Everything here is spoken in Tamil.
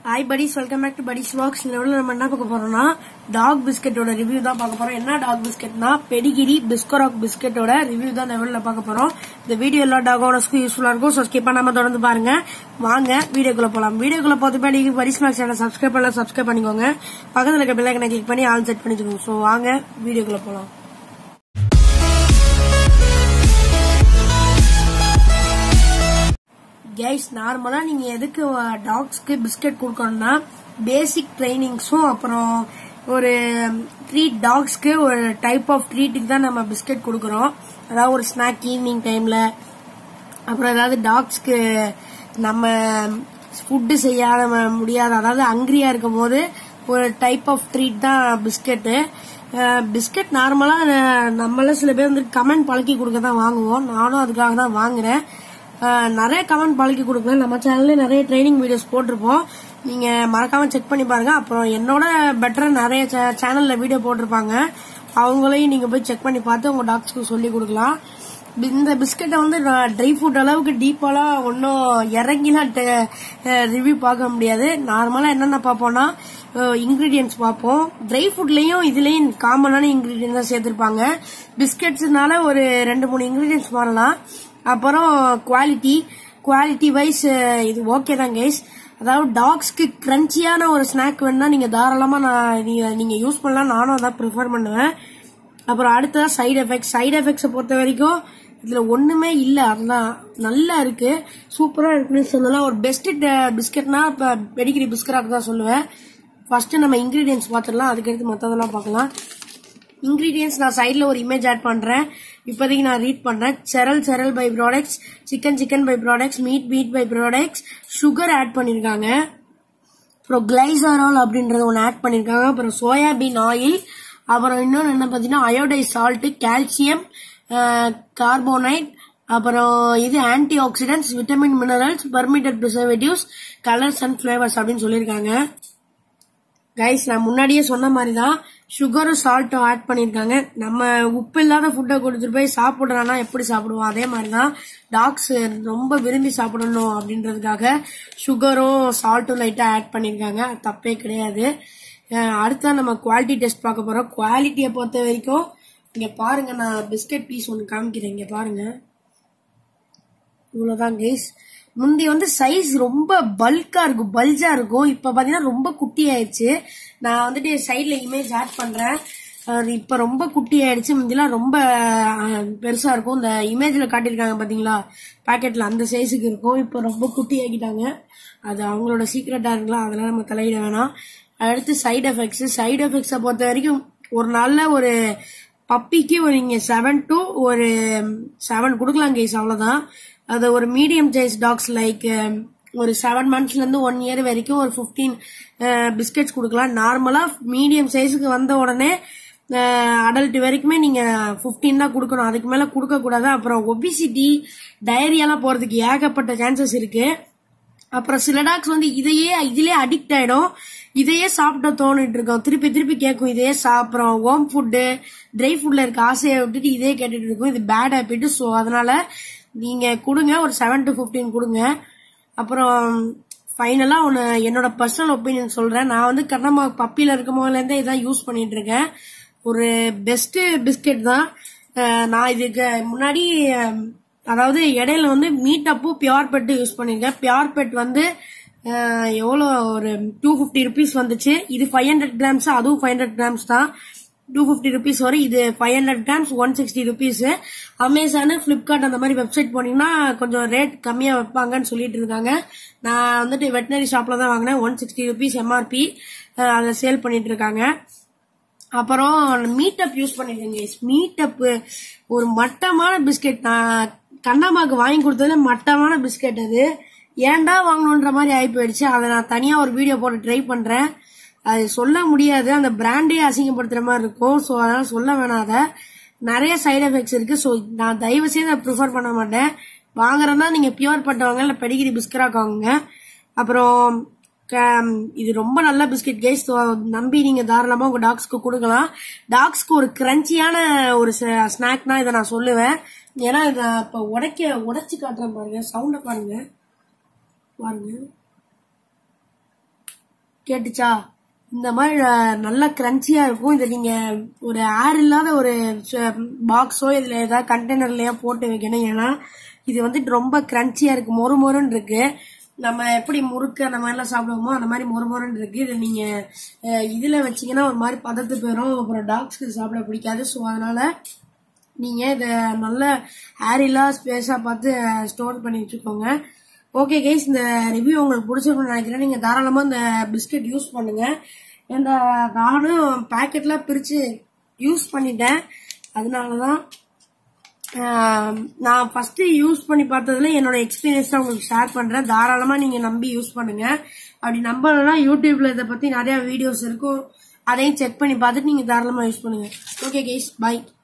hi buddies welcome back to buddies walks இந்த வீடியோல நம்ம என்ன பார்க்க போறோம்னா டாக் பிஸ்கெட்டோட ரிவ்யூ தான் பார்க்க போறோம் என்ன டாக் பிஸ்கெட்னா பெடிகிரி பிஸ்கராக் பிஸ்கெட்டோட ரிவ்யூ தான் இந்த வீடியோல பார்க்க போறோம் இந்த வீடியோ எல்லா டாகோட யூஸ்ஃபுல்லா இருக்கும் ஸோ ஸ்கிப் பண்ணாம தொடர்ந்து பாருங்க வாங்க வீடியோக்குள்ள போலாம் வீடியோக்குள்ள போறது பேடி buddies மேக்ஸ் சேனல் சப்ஸ்கிரைப் பண்ணலாம் சப்ஸ்கிரைப் பண்ணிக்கோங்க பக்கத்துல இருக்க பெல் ஐக்கனை கிளிக் பண்ணி ஆல் செட் பண்ணிக்கோங்க ஸோ வாங்க வீடியோக்குள்ள போலாம் கைஸ் நார்மலா நீங்க எதுக்கு டாக்ஸ்க்கு பிஸ்கட் கொடுக்கணும்னா பேசிக் ட்ரைனிங்ஸும் அப்புறம் ஒரு ட்ரீட் டாக்ஸ்க்கு ஒரு டைப் ஆஃப் ட்ரீட்டுக்கு தான் நம்ம பிஸ்கட் கொடுக்குறோம் அதாவது ஒரு ஸ்நாக் ஈவினிங் டைம்ல அப்புறம் ஏதாவது டாக்ஸ்க்கு நம்ம ஃபுட்டு செய்யாத முடியாத அதாவது ஹங்கிரியா இருக்கும் போது ஒரு டைப் ஆஃப் ட்ரீட் தான் பிஸ்கட்டு பிஸ்கட் நார்மலா நம்மள சில பேர் வந்து கமெண்ட் பழக்கி கொடுக்க தான் வாங்குவோம் நானும் அதுக்காக தான் வாங்குறேன் அஹ் நிறைய கமெண்ட் பழக்கி கொடுக்கலாம் நம்ம சேனல்ல நிறைய ட்ரைனிங் வீடியோஸ் போட்டிருப்போம் நீங்க மறக்காம செக் பண்ணி பாருங்க அப்புறம் என்னோட பெட்டரா நிறைய சேனல்ல வீடியோ போட்டிருப்பாங்க அவங்களையும் நீங்க போய் செக் பண்ணி பார்த்து உங்க டாக்ஸ்க்கு சொல்லி கொடுக்கலாம் இந்த பிஸ்கட்டை வந்து ட்ரை ஃப்ரூட் அளவுக்கு டீப்பாலாம் ஒன்றும் இறங்கிலாம் ரிவ்யூ பார்க்க முடியாது நார்மலாக என்னென்ன பார்ப்போம்னா இன்கிரீடியன்ஸ் பார்ப்போம் ட்ரை ஃப்ரூட்லேயும் இதுலேயும் காமனான இன்கிரீடியன்ஸ் தான் சேர்த்துருப்பாங்க பிஸ்கட்ஸ்னால ஒரு ரெண்டு மூணு இன்கிரீடியன்ஸ் மாறலாம் அப்புறம் குவாலிட்டி குவாலிட்டி வைஸ் இது ஓகே தான் கைஸ் அதாவது டாக்ஸ்க்கு கிரன்ச்சியான ஒரு ஸ்நாக் வேணும்னா நீங்க தாராளமா நான் நீங்க நீங்க யூஸ் பண்ணலாம் நானும் அதான் ப்ரிஃபர் பண்ணுவேன் அப்புறம் அடுத்ததா சைடு எஃபெக்ட்ஸ் சைடு எஃபெக்ட்ஸை பொறுத்த வரைக்கும் இதுல ஒண்ணுமே இல்ல அதுதான் நல்லா இருக்கு சூப்பரா இருக்குன்னு சொல்லலாம் ஒரு பெஸ்ட் பிஸ்கட்னா இப்ப பெடிகிரி பிஸ்கட் தான் சொல்லுவேன் ஃபர்ஸ்ட் நம்ம இன்கிரீடியன்ஸ் பார்த்துடலாம் அதுக்கடுத்து மற்றதெல்லாம் பார்க்கலாம் இன்கிரீடியன்ஸ் நான் சைடில் ஒரு இமேஜ் ஆட் பண்ணுறேன் இப்போதைக்கு நான் ரீட் பண்ணுறேன் cereal cereal by products chicken chicken by products meat meat by products sugar add பண்ணியிருக்காங்க அப்புறம் கிளைசரால் அப்படின்றத ஒன்று ஆட் பண்ணியிருக்காங்க அப்புறம் சோயாபீன் ஆயில் அப்புறம் இன்னொன்று என்ன பார்த்தீங்கன்னா அயோடைஸ் சால்ட்டு கால்சியம் கார்போனைட் அப்புறம் இது antioxidants vitamin minerals permitted preservatives colours and flavours அப்படின்னு சொல்லியிருக்காங்க கைஸ் நான் முன்னாடியே சொன்ன மாதிரி தான் சுகரும் சால்ட்டும் ஆட் பண்ணியிருக்காங்க நம்ம உப்பு இல்லாத ஃபுட்டை கொடுத்துட்டு போய் சாப்பிட்றானா எப்படி சாப்பிடுவோம் அதே மாதிரி தான் டாக்ஸ் ரொம்ப விரும்பி சாப்பிடணும் அப்படின்றதுக்காக சுகரும் சால்ட்டும் லைட்டாக ஆட் பண்ணியிருக்காங்க அது தப்பே கிடையாது அடுத்தா நம்ம குவாலிட்டி டெஸ்ட் பார்க்க போகிறோம் குவாலிட்டியை பொறுத்த வரைக்கும் இங்கே பாருங்க நான் பிஸ்கட் பீஸ் ஒன்று காமிக்கிறேன் இங்கே பாருங்க இவ்வளோதான் கைஸ் முந்தி வந்து சைஸ் ரொம்ப பல்கா இருக்கும் பல்ஜா இருக்கும் இப்ப பாத்தீங்கன்னா ரொம்ப குட்டி ஆயிடுச்சு நான் வந்துட்டு சைட்ல இமேஜ் ஆட் பண்றேன் இப்ப ரொம்ப குட்டி ஆயிடுச்சு முந்திலாம் ரொம்ப பெருசா இருக்கும் இந்த இமேஜ்ல காட்டியிருக்காங்க பாத்தீங்களா பாக்கெட்ல அந்த சைஸுக்கு இருக்கும் இப்ப ரொம்ப குட்டி ஆக்கிட்டாங்க அது அவங்களோட சீக்ரெட்டா இருக்கலாம் அதெல்லாம் நம்ம தலையிட வேணாம் அடுத்து சைடு எஃபெக்ட்ஸ் சைடு எஃபெக்ட்ஸை பொறுத்த வரைக்கும் ஒரு நல்ல ஒரு பப்பிக்கு ஒரு நீங்க செவன் டு ஒரு செவன் கொடுக்கலாம் கேஸ் அவ்வளவுதான் அது ஒரு மீடியம் சைஸ் டாக்ஸ் லைக் ஒரு செவன் மந்த்ஸ்ல இருந்து ஒன் இயர் வரைக்கும் ஒரு பிப்டீன் பிஸ்கெட்ஸ் கொடுக்கலாம் நார்மலா மீடியம் சைஸுக்கு வந்த உடனே அடல்ட் வரைக்குமே நீங்க பிப்டீன் தான் கொடுக்கணும் அதுக்கு மேல கொடுக்க கூடாது அப்புறம் ஒபிசிட்டி டயரியாலாம் போறதுக்கு ஏகப்பட்ட சான்சஸ் இருக்கு அப்புறம் சில டாக்ஸ் வந்து இதையே இதுலயே அடிக்ட் ஆயிடும் இதையே சாப்பிட தோணிட்டு இருக்கோம் திருப்பி திருப்பி கேட்கும் இதையே சாப்பிட்றோம் ஹோம் ஃபுட்டு ட்ரை ஃபுட்ல இருக்க ஆசையை விட்டுட்டு இதே கேட்டுட்டு இருக்கும் இது பேட் ஹேபிட் ஸோ அதனால நீங்க கொடுங்க ஒரு செவன் டு பிப்டீன் கொடுங்க அப்புறம் ஃபைனலா ஒன்று என்னோட பர்சனல் ஒப்பீனியன் சொல்றேன் நான் வந்து கர்ணமா பப்பியில இருக்கும் போதுலேருந்தே இதான் யூஸ் பண்ணிட்டு இருக்கேன் ஒரு பெஸ்ட் பிஸ்கெட் தான் நான் இதுக்கு முன்னாடி அதாவது இடையில வந்து மீட் அப்பு பியோர் பெட் யூஸ் பண்ணிருக்கேன் பியோர் பெட் வந்து எவ்வளோ ஒரு டூ ஃபிஃப்டி ருபீஸ் வந்துச்சு இது ஃபைவ் ஹண்ட்ரட் கிராம்ஸ் அதுவும் ஃபைவ் ஹண்ட்ரட் கிராம்ஸ் தான் டூ ஃபிஃப்டி ருபீஸ் வரும் இது five hundred grams one sixty rupees Amazon Flipkart அந்த மாதிரி வெப்சைட் போனீங்கன்னா கொஞ்சம் ரேட் கம்மியாக வைப்பாங்கன்னு சொல்லிட்டு இருக்காங்க நான் வந்துட்டு வெட்டினரி ஷாப்ல தான் வாங்கினேன் ஒன் சிக்ஸ்டி ருபீஸ் எம்ஆர்பி அதில் சேல் பண்ணிட்டு இருக்காங்க அப்புறம் மீட்டப் யூஸ் பண்ணிருக்கேங்க மீட்டப் ஒரு மட்டமான பிஸ்கெட் நான் கண்ணம்மாக்கு வாங்கி கொடுத்ததுல மட்டமான பிஸ்கெட் அது ஏன்டா வாங்கணுன்ற மாதிரி ஆகி போயிடுச்சு அதை நான் தனியாக ஒரு வீடியோ போட்டு ட்ரை பண்ணுறேன் அது சொல்ல முடியாது அந்த பிராண்டே அசிங்கப்படுத்துற மாதிரி இருக்கும் ஸோ அதனால சொல்ல வேணாத நிறைய சைடு எஃபெக்ட்ஸ் இருக்கு ஸோ நான் தயவு செய்து அதை ப்ரிஃபர் பண்ண மாட்டேன் வாங்குறதா நீங்க பியூர் பட்டவங்க இல்லை பெடிகிரி பிஸ்கராக வாங்குங்க அப்புறம் இது ரொம்ப நல்ல பிஸ்கெட் கேஸ் நம்பி நீங்க தாராளமா உங்க டாக்ஸ்க்கு கொடுக்கலாம் டாக்ஸ்க்கு ஒரு கிரன்ச்சியான ஒரு ஸ்நாக்னா இதை நான் சொல்லுவேன் ஏன்னா இதை இப்போ உடைக்க உடைச்சு காட்டுறேன் பாருங்க சவுண்டை பாருங்க பாருங்க கேட்டுச்சா இந்த மாதிரி அஹ், நல்லா கிரன்ச்சியா இருக்கும் இதை நீங்க ஒரு ஏர் இல்லாத ஒரு பாக்ஸோ இதுல ஏதாவது கண்டெய்னர்லயோ போட்டு வைக்கணும் ஏன்னா இது வந்துட்டு ரொம்ப கிரன்ச்சியா இருக்கு மொறு மொறுன்னு இருக்கு நம்ம எப்படி முறுக்கு அந்த மாதிரிலாம் சாப்பிடுவோமோ அந்த மாதிரி மொறு மொறுன்னு இருக்கு இது நீங்க அஹ், இதுல வச்சீங்கன்னா ஒரு மாதிரி பதத்து போயிடும் அப்புறம் டாக்ஸ்க்கு சாப்பிட பிடிக்காது ஸோ அதனால நீங்க இதை நல்ல ஏரிலா ஸ்பேஸா பார்த்து ஸ்டோர் பண்ணி வச்சுக்கோங்க ஓகே கைஸ் இந்த ரிவ்யூ உங்களுக்கு பிடிச்சிருக்கும்னு நினைக்கிறேன் நீங்க தாராளமா இந்த பிஸ்கட் யூஸ் பண்ணுங்க இந்த நானும் பேக்கெட்ல பிரிச்சு யூஸ் பண்ணிட்டேன் அதனாலதான் ஆஹ், நான் ஃபர்ஸ்ட் யூஸ் பண்ணி பார்த்ததுல என்னோட எக்ஸ்பீரியன்ஸ் தான் உங்களுக்கு ஷேர் பண்றேன் தாராளமா நீங்க நம்பி யூஸ் பண்ணுங்க அப்படி நம்பலன்னா யூடியூப்ல இதை பத்தி நிறைய வீடியோஸ் இருக்கும் அதையும் செக் பண்ணி பார்த்துட்டு நீங்க தாராளமா யூஸ் பண்ணுங்க ஓகே கைஸ் பை